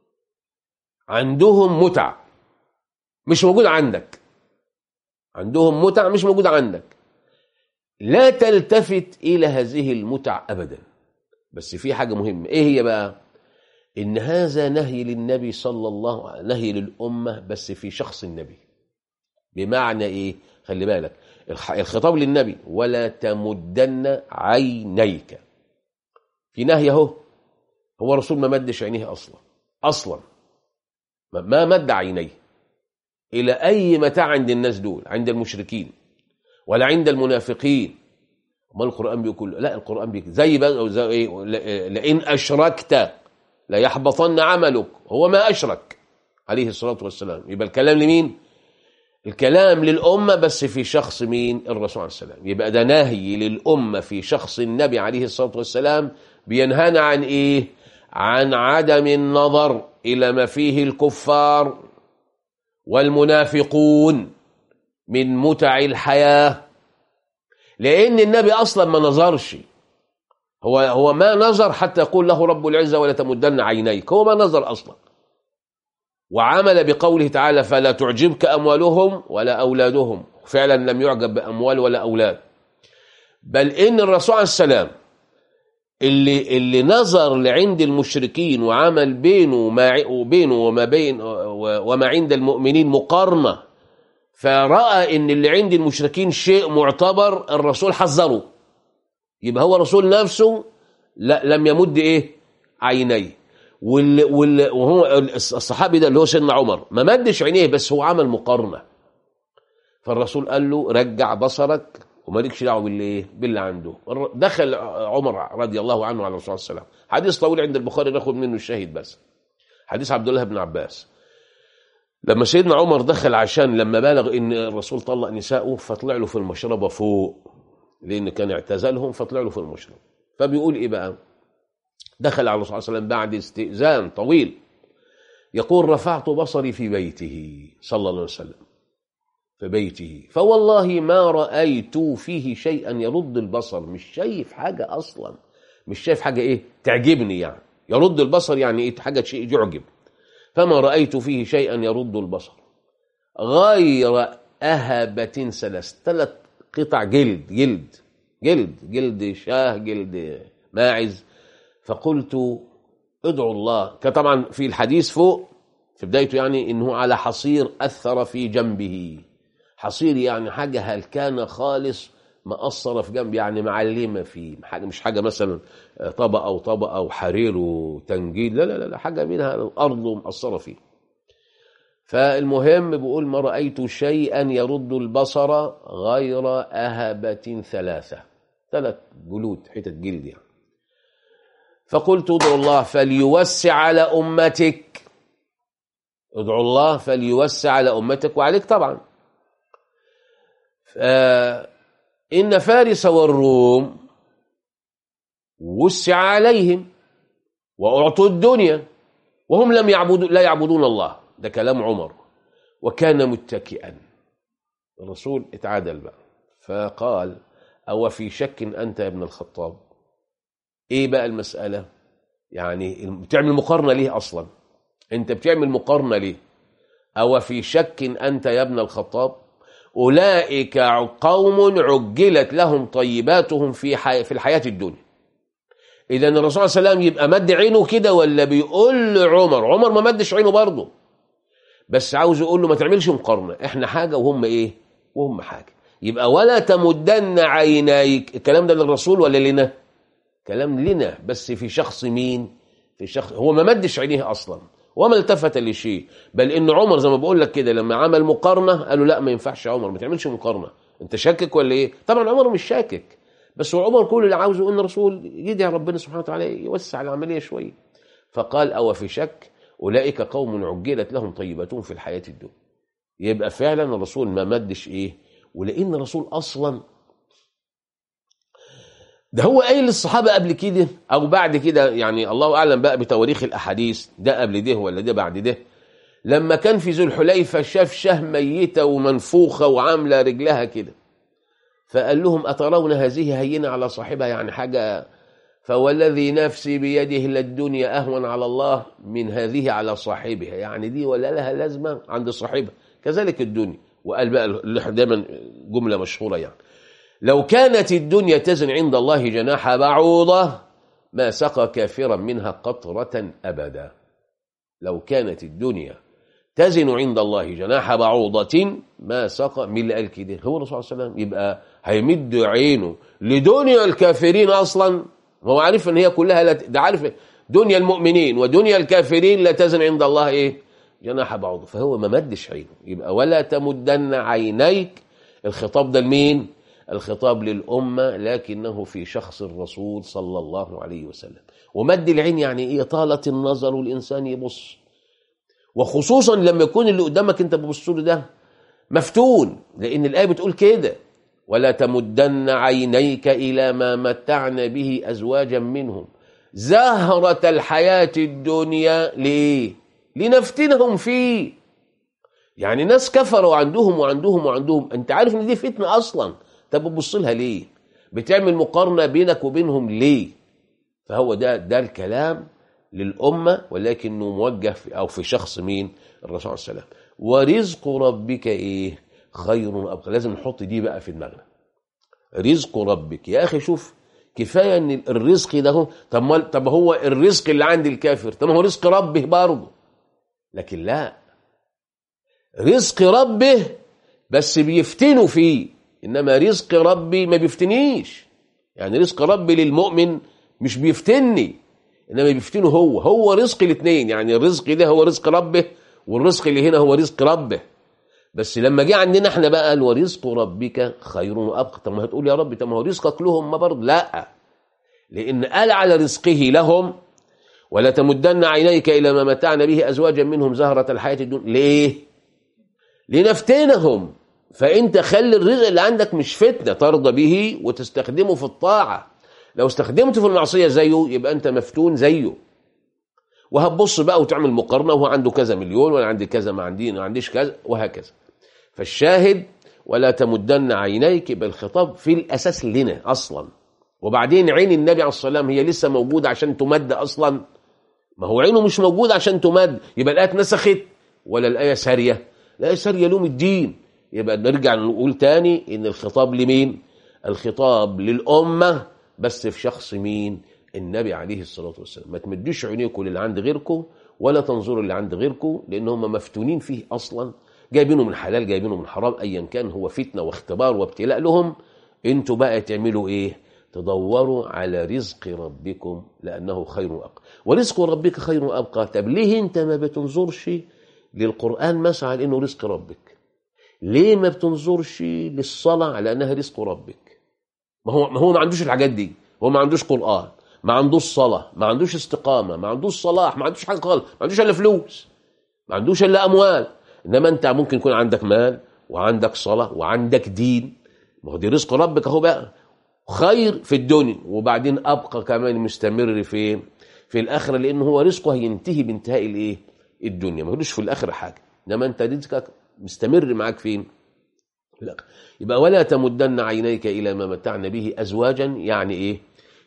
عندهم متع مش موجود عندك عندهم متع مش موجود عندك لا تلتفت إلى هذه المتع أبدا بس في حاجة مهمة إيه هي بقى إن هذا نهي للنبي صلى الله عليه نهي للأمة بس في شخص النبي بمعنى إيه خلي بالك الخطاب للنبي ولا تمدن عينيك في نهي اهو هو رسول ما مدش عينيه أصلا أصلا ما مد عينيه إلى أي متاع عند الناس دول عند المشركين ولا عند المنافقين ما القرآن بيقول لا القرآن بيقول زي بقى زي إيه لئن أشركت لا يحبطن عملك هو ما أشرك عليه الصلاة والسلام يبقى الكلام لمين الكلام للأمة بس في شخص مين الرسول عليه السلام يبقى ده نهي للأمة في شخص النبي عليه الصلاة والسلام بينهانا عن إيه عن عدم النظر إلى ما فيه الكفار والمنافقون من متع الحياة لأن النبي أصلا ما نظرش هو هو ما نظر حتى يقول له رب العزة ولا تمدن عينيك هو ما نظر أصلا وعمل بقوله تعالى فلا تعجبك أموالهم ولا أولادهم فعلا لم يعجب بأموال ولا أولاد بل إن الرسول عليه السلام اللي اللي نظر لعند المشركين وعمل بينه وما وبينه وما بين وما عند المؤمنين مقارنه فراى ان اللي عند المشركين شيء معتبر الرسول حذره يبقى هو الرسول نفسه لا لم يمد ايه عينيه وال وال وهو الصحابي ده اللي هو سيدنا عمر ما مدش عينيه بس هو عمل مقارنه فالرسول قال له رجع بصرك ومالكش دعوه باللي باللي عنده دخل عمر رضي الله عنه على الرسول صلى الله عليه وسلم حديث طويل عند البخاري ناخد منه الشاهد بس حديث عبد الله بن عباس لما سيدنا عمر دخل عشان لما بلغ ان الرسول طلق نساءه فطلع له في المشربه فوق لان كان اعتزلهم فطلع له في المشربه فبيقول ايه بقى دخل على الرسول صلى الله عليه وسلم بعد استئذان طويل يقول رفعت بصري في بيته صلى الله عليه وسلم في بيته فوالله ما رأيت فيه شيئا يرد البصر مش شايف حاجة أصلا مش شايف حاجة إيه تعجبني يعني يرد البصر يعني إيه حاجة شيء يعجب فما رأيت فيه شيئا يرد البصر غير أهبة سلس ثلاث قطع جلد جلد جلد جلد شاه جلد ماعز فقلت ادعو الله طبعا في الحديث فوق في بدايته يعني انه على حصير اثر في جنبه حصير يعني حاجه هلكانه خالص مقصره في جنب يعني معلمه فيه حاجه مش حاجه مثلا طبقه او طبقه او حرير وتنجيد لا لا لا حاجه منها الارض مقصره فيه فالمهم بيقول ما رايت شيئا يرد البصر غير اهبه ثلاثه ثلاث جلود حتت جلد يعني فقلت ادعو الله فليوسع على امتك ادعو الله فليوسع على امتك وعليك طبعا إن فارس والروم وسع عليهم وأعطوا الدنيا وهم لم يعبدوا لا يعبدون الله ده كلام عمر وكان متكئا الرسول اتعادل بقى فقال أو في شك أنت يا ابن الخطاب إيه بقى المسألة يعني بتعمل مقارنة ليه أصلا أنت بتعمل مقارنة ليه أو في شك أنت يا ابن الخطاب أولئك قوم عجلت لهم طيباتهم في حي... في الحياة الدنيا إذا الرسول صلى الله عليه وسلم يبقى مد عينه كده ولا بيقول لعمر عمر ما مدش عينه برضه بس عاوز يقول له ما تعملش مقارنة احنا حاجة وهم ايه وهم حاجة يبقى ولا تمدن عينيك الكلام ده للرسول ولا لنا كلام لنا بس في شخص مين في شخص هو ما مدش عينيه أصلا وما التفت لشيء بل ان عمر زي ما بقول لك كده لما عمل مقارنه قالوا لا ما ينفعش يا عمر ما تعملش مقارنه انت شاكك ولا ايه طبعا عمر مش شاكك بس هو عمر كل اللي عاوزه ان الرسول يدعي ربنا سبحانه وتعالى يوسع العمليه شويه فقال او في شك اولئك قوم عجلت لهم طيباتهم في الحياه الدنيا يبقى فعلا الرسول ما مدش ايه ولان الرسول اصلا ده هو قايل للصحابه قبل كده او بعد كده يعني الله اعلم بقى بتواريخ الاحاديث ده قبل ده ولا ده بعد ده لما كان في ذو الحليفه شاف شه ميته ومنفوخه وعامله رجلها كده فقال لهم اترون هذه هينه على صاحبها يعني حاجه فوالذي نفسي بيده للدنيا اهون على الله من هذه على صاحبها يعني دي ولا لها لازمه عند صاحبها كذلك الدنيا وقال بقى اللي دايما جمله مشهوره يعني لو كانت الدنيا تزن عند الله جناح بعوضة ما سقى كافرا منها قطرة أبدا لو كانت الدنيا تزن عند الله جناح بعوضة ما سقى من اللي قال كده هو الرسول صلى الله عليه وسلم يبقى هيمد عينه لدنيا الكافرين أصلا هو عارف ان هي كلها لا ده عارف دنيا المؤمنين ودنيا الكافرين لا تزن عند الله ايه جناح بعوضة فهو ما مدش عينه يبقى ولا تمدن عينيك الخطاب ده لمين الخطاب للأمة لكنه في شخص الرسول صلى الله عليه وسلم ومد العين يعني إيه طالة النظر والإنسان يبص وخصوصا لما يكون اللي قدامك انت بتبص له ده مفتون لأن الآية بتقول كده ولا تمدن عينيك إلى ما متعنا به أزواجا منهم زهرة الحياة الدنيا ليه؟ لنفتنهم فيه يعني ناس كفروا عندهم وعندهم وعندهم انت عارف ان دي فتنة اصلا طب بتبص لها ليه بتعمل مقارنة بينك وبينهم ليه فهو ده ده الكلام للأمة ولكنه موجه في أو في شخص مين الرسول صلى الله عليه وسلم ورزق ربك إيه خير وأبقى لازم نحط دي بقى في دماغنا رزق ربك يا أخي شوف كفاية ان الرزق ده هو طب ما طب هو الرزق اللي عند الكافر طب ما هو رزق ربه برضه لكن لا رزق ربه بس بيفتنوا فيه انما رزق ربي ما بيفتنيش يعني رزق ربي للمؤمن مش بيفتني انما بيفتنه هو هو رزق الاثنين يعني الرزق ده هو رزق ربه والرزق اللي هنا هو رزق ربه بس لما جه عندنا احنا بقى قال ورزق ربك خير وابقى طب ما هتقول يا رب طب ما هو رزقك لهم ما برضه لا لان قال على رزقه لهم ولا تمدن عينيك الى ما متعنا به ازواجا منهم زهره الحياه الدنيا ليه لنفتنهم فانت خلي الرزق اللي عندك مش فتنه ترضى به وتستخدمه في الطاعه لو استخدمته في المعصيه زيه يبقى انت مفتون زيه وهتبص بقى وتعمل مقارنه وهو عنده كذا مليون وانا عندي كذا ما عندي ما عنديش كذا وهكذا فالشاهد ولا تمدن عينيك يبقى الخطاب في الاساس لنا اصلا وبعدين عين النبي عليه الصلاه والسلام هي لسه موجوده عشان تمد اصلا ما هو عينه مش موجود عشان تمد يبقى الايه اتنسخت ولا الايه ساريه الايه ساريه لوم الدين يبقى نرجع نقول تاني ان الخطاب لمين الخطاب للامه بس في شخص مين النبي عليه الصلاه والسلام ما تمدوش عينيكم للي عند غيركم ولا تنظروا اللي عند غيركم لان هم مفتونين فيه اصلا جايبينه من حلال جايبينه من حرام ايا كان هو فتنه واختبار وابتلاء لهم انتوا بقى تعملوا ايه تدوروا على رزق ربكم لانه خير وابقى ورزق ربك خير وابقى طب ليه انت ما بتنظرش للقران مثلا على انه رزق ربك ليه ما بتنظرش للصلاه على انها رزق ربك ما هو ما هو ما عندوش الحاجات دي هو ما عندوش قران ما عندوش صلاه ما عندوش استقامه ما عندوش صلاح ما عندوش حاجه خالص ما عندوش الا فلوس ما عندوش الا اموال انما انت ممكن يكون عندك مال وعندك صلاه وعندك دين ما هو دي رزق ربك اهو بقى خير في الدنيا وبعدين ابقى كمان مستمر في في الاخره لان هو رزقه هينتهي بانتهاء الايه الدنيا ما هوش في الاخره حاجه انما انت رزقك مستمر معاك فين لا يبقى ولا تمدن عينيك الى ما متعنا به ازواجا يعني ايه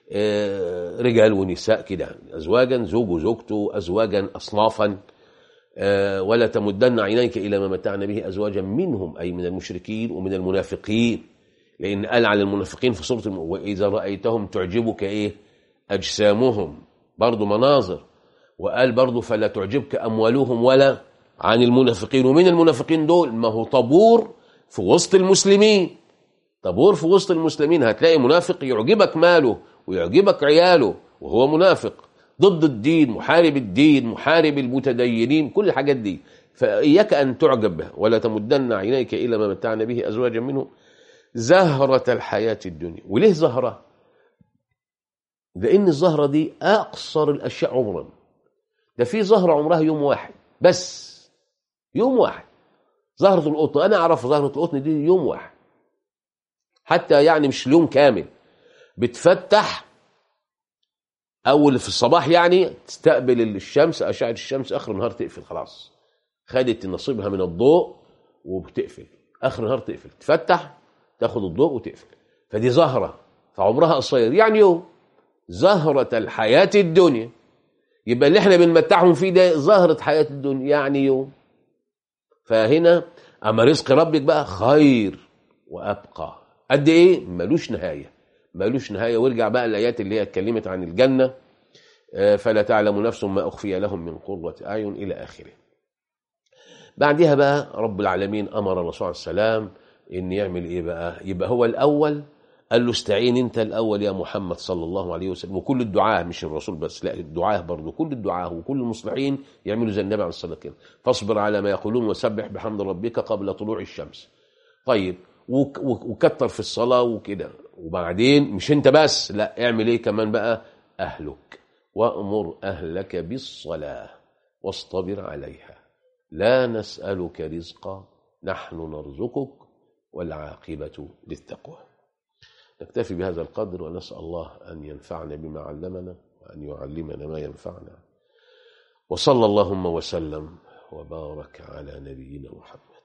آه رجال ونساء كده ازواجا زوج وزوجته ازواجا اصنافا آه ولا تمدن عينيك الى ما متعنا به ازواجا منهم اي من المشركين ومن المنافقين لان قال على المنافقين في سوره الم... واذا رايتهم تعجبك ايه اجسامهم برضه مناظر وقال برضه فلا تعجبك اموالهم ولا عن المنافقين ومن المنافقين دول ما هو طابور في وسط المسلمين طابور في وسط المسلمين هتلاقي منافق يعجبك ماله ويعجبك عياله وهو منافق ضد الدين محارب الدين محارب المتدينين كل الحاجات دي فإياك أن تعجب بها ولا تمدن عينيك إلى ما متعنا به أزواجا منهم زهرة الحياة الدنيا وليه زهرة لأن الزهرة دي أقصر الأشياء عمرا ده في زهرة عمرها يوم واحد بس يوم واحد زهرة القطن أنا أعرف زهرة القطن دي يوم واحد حتى يعني مش اليوم كامل بتفتح أول في الصباح يعني تستقبل الشمس أشعة الشمس آخر النهار تقفل خلاص خدت نصيبها من الضوء وبتقفل آخر النهار تقفل تفتح تاخد الضوء وتقفل فدي زهرة فعمرها قصير يعني يوم زهرة الحياة الدنيا يبقى اللي احنا بنمتعهم فيه ده زهرة حياة الدنيا يعني يوم فهنا أما رزق ربك بقى خير وأبقى قد إيه ملوش نهاية ملوش نهاية وارجع بقى الآيات اللي هي اتكلمت عن الجنة فلا تعلم نفس ما أخفي لهم من قرة أعين إلى آخره بعدها بقى رب العالمين أمر الرسول عليه السلام إن يعمل إيه بقى يبقى هو الأول قال له استعين انت الاول يا محمد صلى الله عليه وسلم وكل الدعاء مش الرسول بس لا الدعاء برضه كل الدعاء وكل المصلحين يعملوا زي النبي عليه الصلاه والسلام فاصبر على ما يقولون وسبح بحمد ربك قبل طلوع الشمس طيب وك- وك- وكتر في الصلاة وكده وبعدين مش انت بس لا اعمل ايه كمان بقى اهلك وامر اهلك بالصلاة واصطبر عليها لا نسألك رزقا نحن نرزقك والعاقبة للتقوى نكتفي بهذا القدر ونسأل الله أن ينفعنا بما علمنا وأن يعلمنا ما ينفعنا وصلى اللهم وسلم وبارك على نبينا محمد